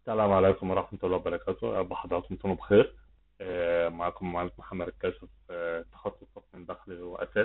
السلام عليكم ورحمة الله وبركاته أرجو حضراتكم تكونوا بخير آه، معكم المهندس محمد الكاشف آه، تخصص تصميم داخلي وأساس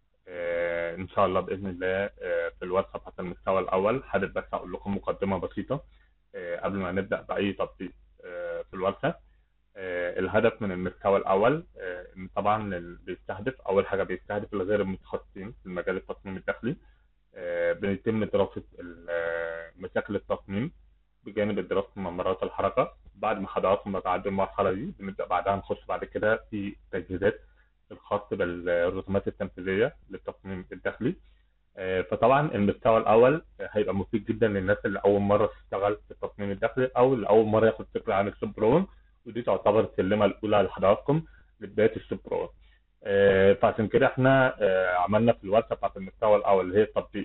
آه، إن شاء الله بإذن الله آه، في الورشة بتاعت المستوى الأول حابب بس أقول لكم مقدمة بسيطة آه، قبل ما نبدأ بأي تطبيق آه، في الورشة آه، الهدف من المستوى الأول آه، إن طبعا ال- بيستهدف أول حاجة بيستهدف الغير المتخصصين في المجال التصميم الداخلي آه، بيتم دراسة ال- آه، مشاكل التصميم بجانب دراسة ممرات الحركة بعد ما حضراتكم بتعدوا المرحلة دي بنبدأ بعدها نخش بعد كده في تجهيزات الخاص بالرسومات التنفيذية للتصميم الداخلي آه، فطبعا المستوى الأول آه، هيبقى مفيد جدا للناس اللي أول مرة تشتغل في التصميم الداخلي أو اللي أول مرة ياخد فكرة عن الشبرون ودي تعتبر السلمة الأولى لحضراتكم لبداية الشبرون آه، فعشان كده احنا آه، عملنا في الورشة بتاعت المستوى الأول اللي هي تطبيق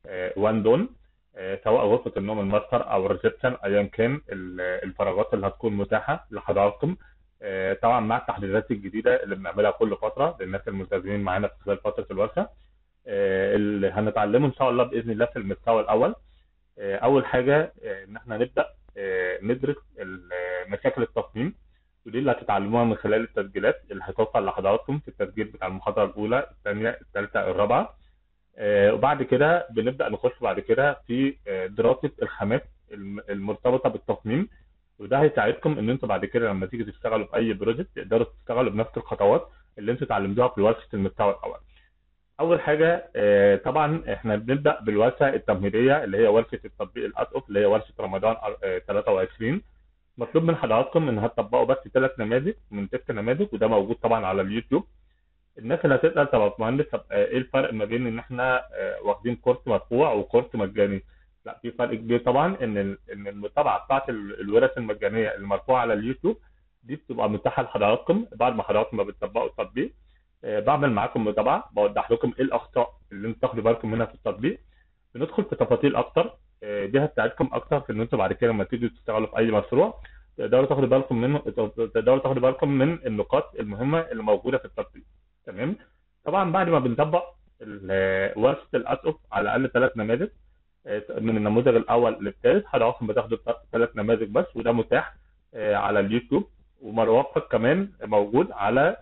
وان دون آه، سواء غرفة النوم الماستر أو الريسبشن أيا كان ال- الفراغات اللي هتكون متاحة لحضراتكم آه، طبعا مع التحديثات الجديدة اللي بنعملها كل فترة للناس الملتزمين معانا في خلال فترة الورشة آه، اللي هنتعلمه إن شاء الله بإذن الله في المستوى الأول آه، أول حاجة آه، إن إحنا نبدأ آه، ندرس ال- آه، مشاكل التصميم ودي اللي هتتعلموها من خلال التسجيلات اللي هتوصل لحضراتكم في التسجيل بتاع المحاضرة الأولى الثانية الثالثة الرابعة آه، وبعد كده بنبدأ نخش بعد كده في آه، دراسة الخامات الم- المرتبطة بالتصميم وده هيساعدكم ان انتوا بعد كده لما تيجي تشتغلوا في اي بروجكت تقدروا تشتغلوا بنفس الخطوات اللي انتوا اتعلمتوها في ورشة المستوى الاول. اول حاجة آه، طبعا احنا بنبدأ بالورشة التمهيدية اللي هي ورشة التطبيق الاسقف اللي هي ورشة رمضان آه، 23 مطلوب من حضراتكم ان هتطبقوا بس ثلاث نماذج من ست نماذج وده موجود طبعا على اليوتيوب الناس اللي هتسال طب يا باشمهندس طب آه، ايه الفرق ما بين ان احنا آه، واخدين كورس مدفوع وكورس مجاني؟ لا في فرق كبير طبعا ان ال- ان المتابعه بتاعت ال- الورش المجانيه المرفوعه على اليوتيوب دي بتبقى متاحه لحضراتكم بعد ما حضراتكم ما بتطبقوا التطبيق آه، بعمل معاكم متابعه بوضح لكم ايه الاخطاء اللي انتوا تاخدوا بالكم منها في التطبيق بندخل في تفاصيل اكتر آه، دي هتساعدكم اكتر في ان انتوا بعد كده لما تيجوا تشتغلوا في اي مشروع تقدروا تاخدوا بالكم منه تقدروا تاخدوا بالكم من النقاط المهمه اللي موجوده في التطبيق تمام طبعا بعد ما بنطبق ال- ورشه الاسقف على الاقل ثلاث نماذج آه، من النموذج الاول للثالث حضراتكم بتاخدوا ثلاث نماذج بس وده متاح آه، على اليوتيوب ومرافق كمان موجود على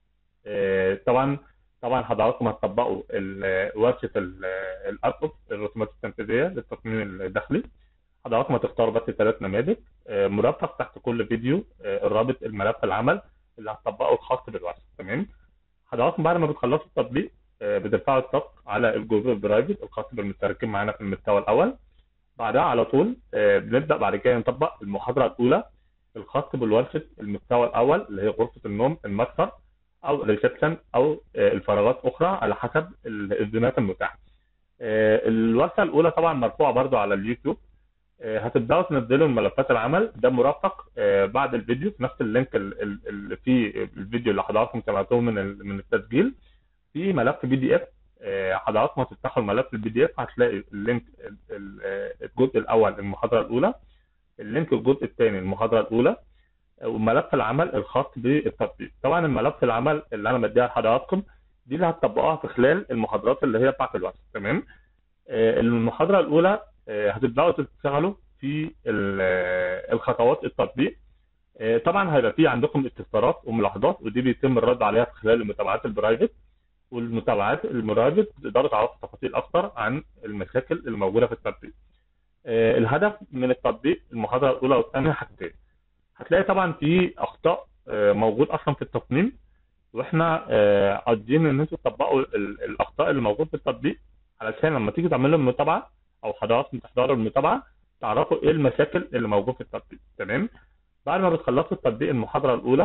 آه، طبعا طبعا حضراتكم هتطبقوا ال- ورشه ال- الاسقف الرسومات التنفيذيه للتصميم الداخلي حضراتكم هتختاروا بس ثلاث نماذج آه، مرافق تحت كل فيديو آه، الرابط الملف العمل اللي هتطبقه الخاص بالورشه تمام حضراتكم بعد ما بتخلصوا التطبيق آه، بترفعوا الصف على الجروب البرايفت الخاص بالمشتركين معانا في المستوى الاول بعدها على طول آه، بنبدا بعد كده نطبق المحاضره الاولى الخاص بالورشه المستوى الاول اللي هي غرفه النوم المكتب او الريسبشن او آه، الفراغات اخرى على حسب ال- الزونات المتاحه آه، الورشه الاولى طبعا مرفوعه برضو على اليوتيوب آه، هتبداوا تنزلوا ملفات العمل ده مرافق آه، بعد الفيديو في نفس اللينك ال- ال- اللي فيه الفيديو اللي حضراتكم سمعتوه من ال- من التسجيل في ملف بي دي اف حضراتكم هتفتحوا الملف البي دي اف هتلاقي اللينك ال- ال- آه، الجزء الاول المحاضره الاولى اللينك الجزء الثاني المحاضره الاولى وملف العمل الخاص بالتطبيق طبعا الملف العمل اللي انا مديها لحضراتكم دي اللي هتطبقوها في خلال المحاضرات اللي هي بتاعت الوقت تمام آه، المحاضره الاولى آه، هتبداوا تشتغلوا في ال- آه، الخطوات التطبيق آه، طبعا هيبقى في عندكم استفسارات وملاحظات ودي بيتم الرد عليها في خلال المتابعات البرايفت والمتابعات المراجعه تقدروا تعرفوا تفاصيل اكتر عن المشاكل الموجوده في التطبيق. آه، الهدف من التطبيق المحاضره الاولى والثانيه حاجتين. هتلاقي طبعا في اخطاء آه، موجود اصلا في التصميم واحنا آه، قاصدين ان انتوا تطبقوا ال- الاخطاء اللي موجود في التطبيق علشان لما تيجي تعملوا المتابعه او حضراتكم تحضروا المتابعه تعرفوا ايه المشاكل اللي موجود في التطبيق تمام بعد ما بتخلصوا التطبيق المحاضره الاولى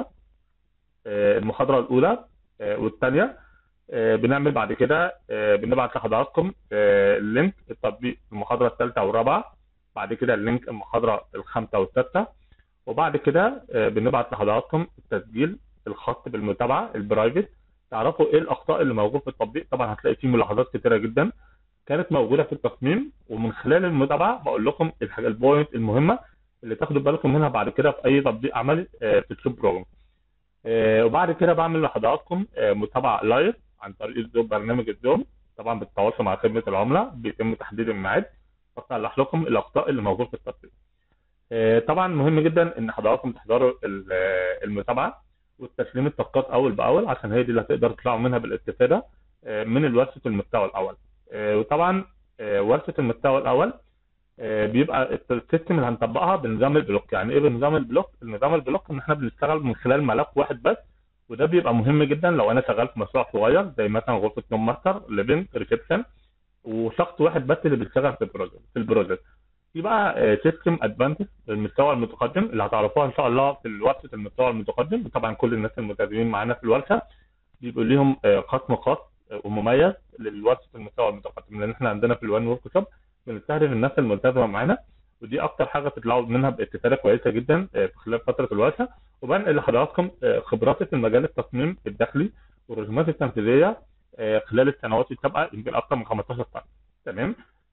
آه، المحاضره الاولى آه، والثانيه آه، بنعمل بعد كده آه، بنبعت لحضراتكم آه، اللينك التطبيق المحاضره الثالثه والرابعه بعد كده اللينك المحاضره الخامسه والسادسه وبعد كده آه، بنبعت لحضراتكم التسجيل الخاص بالمتابعه البرايفت تعرفوا ايه الاخطاء اللي موجود في التطبيق طبعا هتلاقي فيه ملاحظات كتيره جدا كانت موجوده في التصميم ومن خلال المتابعه بقول لكم الحاجه البوينت المهمه اللي تاخدوا بالكم منها بعد كده في اي تطبيق عملي آه، في الشوب بروجرام آه، وبعد كده بعمل لحضراتكم آه، متابعه لايف عن طريق الزوم برنامج الزوم طبعا بالتواصل مع خدمه العملاء بيتم تحديد الميعاد بصلح لكم الاخطاء اللي موجوده في التطبيق آه، طبعا مهم جدا ان حضراتكم تحضروا ال- آه، المتابعه والتسليم التاسكات اول باول عشان هي دي اللي هتقدر تطلعوا منها بالاستفاده آه، من ورشه المستوى الاول آه، وطبعا آه، ورشه المستوى الاول آه، بيبقى السيستم اللي هنطبقها بنظام البلوك يعني ايه بنظام البلوك النظام البلوك ان احنا بنشتغل من خلال ملف واحد بس وده بيبقى مهم جدا لو انا شغال في مشروع صغير زي مثلا غرفه نوم ماستر ليفنج ريسبشن وشخص واحد بس اللي بيشتغل في البروجكت في البروجكت في بقى سيستم ادفانتج المستوى المتقدم اللي هتعرفوها ان شاء الله في ورشه المستوى المتقدم وطبعا كل الناس المتابعين معانا في الورشه بيبقوا ليهم آه، قسم خاص آه، ومميز للورشه المستوى المتقدم لان احنا عندنا في الوان ورك شوب بنستهدف الناس الملتزمه معانا ودي اكتر حاجه تطلعوا منها باستفاده كويسه جدا آه، في خلال فتره الورشه وبنقل لحضراتكم آه، خبراتي في مجال التصميم الداخلي والرسومات التنفيذيه آه، خلال السنوات السابقه يمكن اكتر من 15 سنه تمام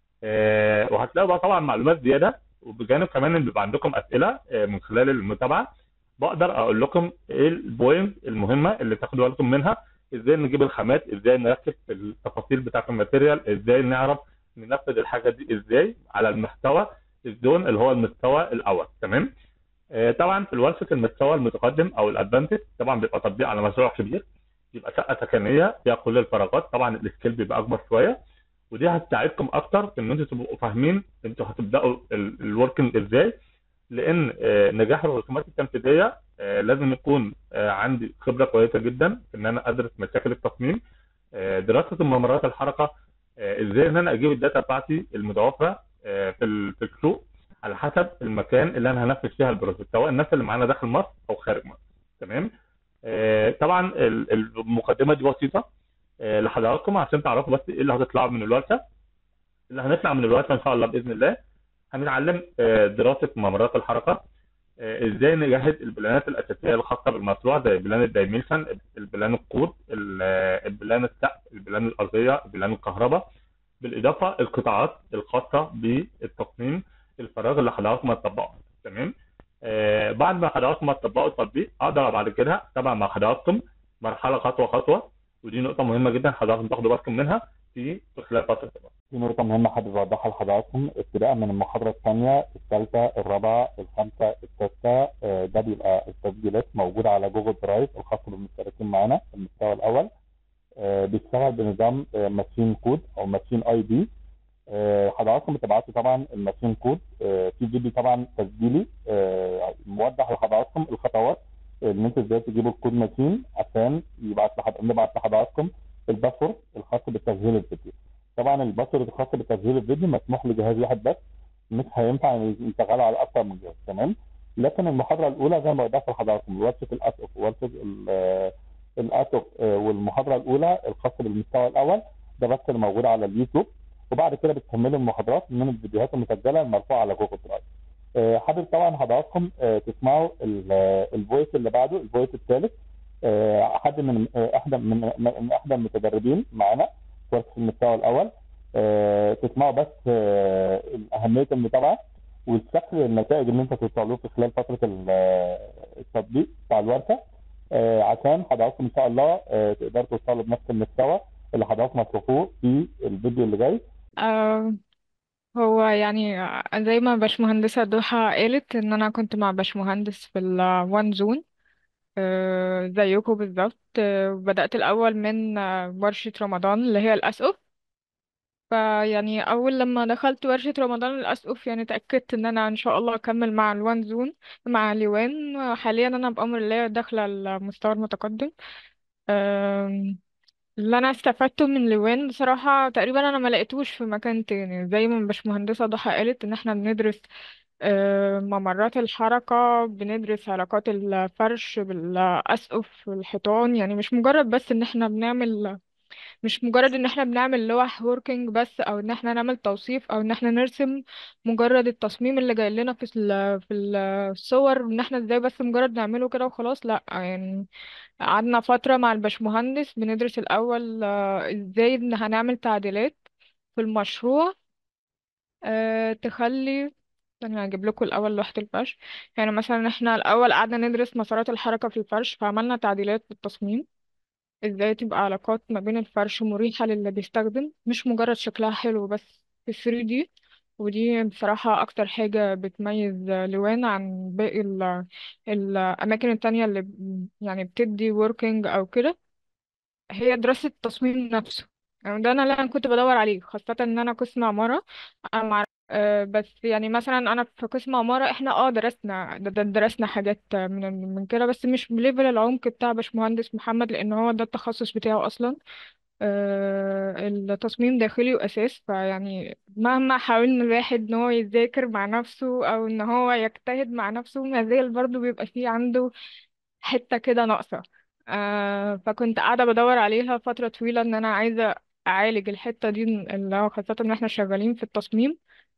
آه، وهتلاقوا بقى طبعا معلومات زياده وبجانب كمان ان بيبقى عندكم اسئله آه، من خلال المتابعه بقدر اقول لكم ايه البوينت المهمه اللي تاخدوا بالكم منها ازاي نجيب الخامات ازاي نركب التفاصيل بتاعه الماتيريال ازاي نعرف ننفذ الحاجه دي ازاي على المحتوى الزون اللي هو المستوى الاول تمام آه، طبعا في ورشه المستوى المتقدم او الادفانتج طبعا بيبقى تطبيق على مشروع كبير بيبقى شقه سكنيه فيها كل الفراغات طبعا السكيل بيبقى اكبر شويه ودي هتساعدكم اكتر في ان انتوا تبقوا فاهمين انتوا هتبداوا الوركينج ازاي لان آه، نجاح الرسومات التنفيذيه آه، لازم يكون آه، عندي خبره كويسه جدا في ان انا ادرس مشاكل التصميم آه، دراسه ممرات الحركه آه، ازاي ان انا اجيب الداتا بتاعتي المتوفره آه، في ال- في السوق على حسب المكان اللي انا هنفذ فيها البروجكت سواء الناس اللي معانا داخل مصر او خارج مصر تمام آه، طبعا ال- المقدمه دي بسيطه آه، لحضراتكم عشان تعرفوا بس ايه اللي هتطلع من الورشه اللي هنطلع من الورشه ان شاء الله باذن الله هنتعلم آه، دراسه ممرات الحركه آه، ازاي نجهز البلانات الاساسيه الخاصه بالمشروع زي بلان الدايمنشن البلان الكود ال- آه، البلان السقف البلان الارضيه البلان الكهرباء بالاضافه القطاعات الخاصه بالتصميم الفراغ اللي حضراتكم هتطبقه تمام آه بعد ما حضراتكم هتطبقوا التطبيق اقدر بعد كده اتابع مع حضراتكم مرحله خطوه خطوه ودي نقطه مهمه جدا حضراتكم تاخدوا بالكم منها في في خلال فتره الوقت. في نقطة مهمة حابب أوضحها لحضراتكم ابتداء من المحاضرة الثانية الثالثة الرابعة الخامسة السادسة آه، ده بيبقى التسجيلات موجودة على جوجل درايف الخاص بالمشتركين معانا في المستوى الأول آه، بيشتغل بنظام آه، ماشين كود أو ماشين أي دي حضراتكم بتبعتوا طبعا الماشين كود آه، في فيديو طبعا تسجيلي آه، موضح لحضراتكم الخطوات ان انتوا ازاي تجيبوا الكود ماشين عشان يبعت لحض... نبعت لحضراتكم الباسورد الخاص بتسجيل الفيديو طبعا الباسورد الخاص بتسجيل الفيديو مسموح لجهاز واحد بس مش هينفع يشتغل على اكتر من جهاز تمام لكن المحاضره الاولى زي ما وضحت لحضراتكم ورشه الاسف ورشه ال- الاسف آه، والمحاضره الاولى الخاصه بالمستوى الاول ده بس اللي موجود على اليوتيوب وبعد كده بتكملوا المحاضرات من الفيديوهات المسجله المرفوعه على جوجل درايف آه، حابب طبعا حضراتكم آه، تسمعوا ال- آه، الفويس اللي بعده الفويس الثالث آه، حد من آه، احدى من من احدى المتدربين معانا في ورشه المستوى الاول آه، تسمعوا بس آه، اهميه المتابعه والشكل النتائج اللي انت توصلوا في خلال فتره ال- آه، التطبيق بتاع الورشه آه، عشان حضراتكم ان شاء الله آه، تقدروا توصلوا بنفس المستوى اللي حضراتكم هتشوفوه في الفيديو اللي جاي آه هو يعني زي ما باشمهندسة ضحى قالت ان انا كنت مع باشمهندس في الوان زون آه زيكم بالظبط آه بدأت الاول من آه ورشة رمضان اللي هي الاسقف فيعني اول لما دخلت ورشة رمضان الاسقف يعني اتأكدت ان انا ان شاء الله اكمل مع الوان زون مع ليوان حاليا انا بأمر الله داخلة المستوى المتقدم آم، اللي انا استفدته من لوين بصراحة تقريبا انا ما لقيتوش في مكان تاني زي ما باشمهندسة ضحى قالت ان احنا بندرس آه، ممرات الحركة بندرس علاقات الفرش بالأسقف والحيطان يعني مش مجرد بس ان احنا بنعمل مش مجرد ان احنا بنعمل لوح ووركينج بس او ان احنا نعمل توصيف او ان احنا نرسم مجرد التصميم اللي جاي لنا في ال- في الصور ان احنا ازاي بس مجرد نعمله كده وخلاص لا يعني قعدنا فترة مع الباشمهندس بندرس الأول آه، ازاي إن هنعمل تعديلات في المشروع أه تخلي أنا هجيب لكم الأول لوحة الفرش يعني مثلا احنا الأول قعدنا ندرس مسارات الحركة في الفرش فعملنا تعديلات في التصميم ازاي تبقى علاقات ما بين الفرش مريحة للي بيستخدم مش مجرد شكلها حلو بس في 3D ودي بصراحة أكتر حاجة بتميز لوان عن باقي ال- الأماكن التانية اللي ب- يعني بتدي working أو كده هي دراسة التصميم نفسه يعني ده أنا اللي أنا كنت بدور عليه خاصة إن أنا قسم عمارة أنا مع أه بس يعني مثلا أنا في قسم عمارة إحنا اه درسنا د- د- درسنا حاجات من من كده بس مش بليفل العمق بتاع باشمهندس محمد لأن هو ده التخصص بتاعه أصلا آه، التصميم داخلي وأساس فيعني مهما حاولنا الواحد ان هو يذاكر مع نفسه او ان هو يجتهد مع نفسه ما زال برضه بيبقى فيه عنده حتة كده ناقصة آه، فكنت قاعدة بدور عليها فترة طويلة ان انا عايزة اعالج الحتة دي اللي هو خاصة ان احنا شغالين في التصميم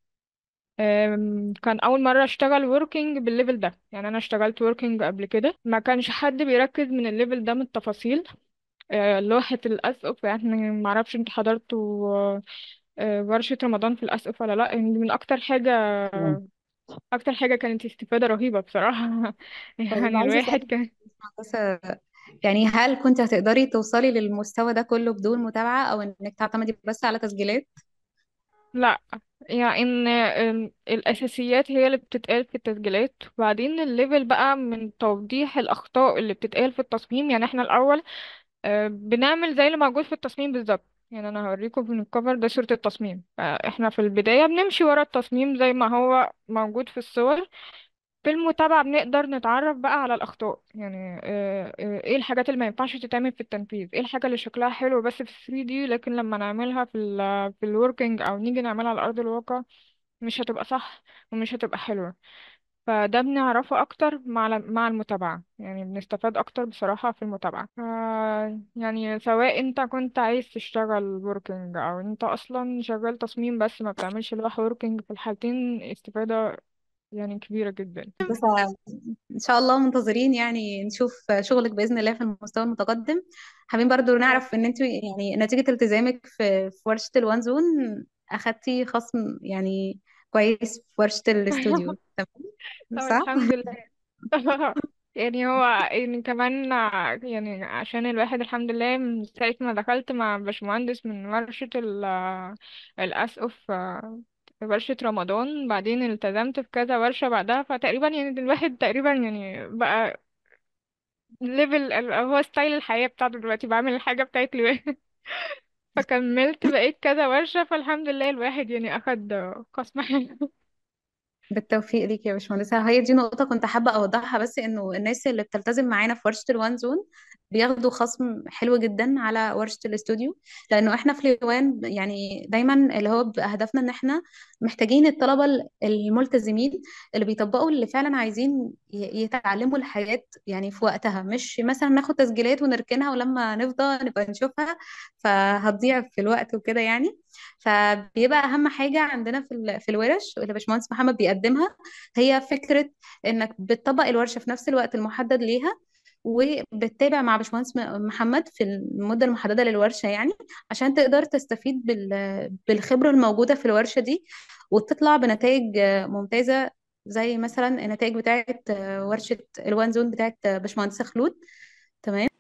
آم، كان اول مرة اشتغل وركينج بالليفل ده يعني انا اشتغلت وركينج قبل كده ما كانش حد بيركز من الليفل ده من التفاصيل آه، لوحة الأسقف يعني معرفش انت حضرتوا آه، آه، ورشة رمضان في الأسقف ولا لأ يعني من أكتر حاجة مم. أكتر حاجة كانت استفادة رهيبة بصراحة طيب يعني عايزة الواحد أسألك كان مهندسة يعني هل كنت هتقدري توصلي للمستوى ده كله بدون متابعة أو إنك تعتمدي بس على تسجيلات؟ لأ يعني إن إن الأساسيات هي اللي بتتقال في التسجيلات وبعدين الليفل بقى من توضيح الأخطاء اللي بتتقال في التصميم يعني احنا الأول آه، بنعمل زي اللي موجود في التصميم بالظبط يعني انا هوريكم من الكفر ده صورة التصميم احنا في البداية بنمشي ورا التصميم زي ما هو موجود في الصور في المتابعة بنقدر نتعرف بقى على الأخطاء يعني آه، آه، ايه الحاجات اللي ما ينفعش تتعمل في التنفيذ ايه الحاجة اللي شكلها حلو بس في 3D لكن لما نعملها في ال في الوركينج او نيجي نعملها على أرض الواقع مش هتبقى صح ومش هتبقى حلوة فده بنعرفه اكتر مع ال- مع المتابعة يعني بنستفاد اكتر بصراحة في المتابعة ف يعني سواء انت كنت عايز تشتغل وركينج او انت اصلا شغال تصميم بس ما بتعملش لوحة وركينج في الحالتين استفادة يعني كبيرة جدا بس إن شاء الله منتظرين يعني نشوف شغلك بإذن الله في المستوى المتقدم حابين برضو نعرف إن أنت يعني نتيجة التزامك في في ورشة الوان زون أخدتي خصم يعني كويس في ورشة الاستوديو تمام طب صح؟ الحمد لله يعني هو يعني كمان يعني عشان الواحد الحمد لله من ساعة ما دخلت مع باشمهندس من ورشة ال- الأسقف في ورشة رمضان بعدين التزمت في كذا ورشة بعدها فتقريبا يعني الواحد تقريبا يعني بقى ليفل هو ستايل الحياة بتاعته دلوقتي بعمل الحاجة بتاعت الواحد فكملت بقيت كذا ورشة فالحمد لله الواحد يعني أخد قسم حلو بالتوفيق ليك يا باشمهندسة هي دي نقطة كنت حابة أوضحها بس إنه الناس اللي بتلتزم معانا في ورشة الوان زون بياخدوا خصم حلو جدا على ورشة الاستوديو لأنه إحنا في الوان يعني دايما اللي هو بيبقى هدفنا إن إحنا محتاجين الطلبة الملتزمين اللي بيطبقوا اللي فعلا عايزين ي- يتعلموا الحاجات يعني في وقتها مش مثلا ناخد تسجيلات ونركنها ولما نفضى نبقى نشوفها فهتضيع في الوقت وكده يعني فبيبقى اهم حاجه عندنا في ال- في الورش اللي باشمهندس محمد بيقدمها هي فكره انك بتطبق الورشه في نفس الوقت المحدد ليها وبتتابع مع باشمهندس م- محمد في المده المحدده للورشه يعني عشان تقدر تستفيد بال- بالخبره الموجوده في الورشه دي وتطلع بنتائج آه، ممتازه زي مثلا النتائج بتاعه آه، ورشه الوان زون بتاعه آه، باشمهندس خلود تمام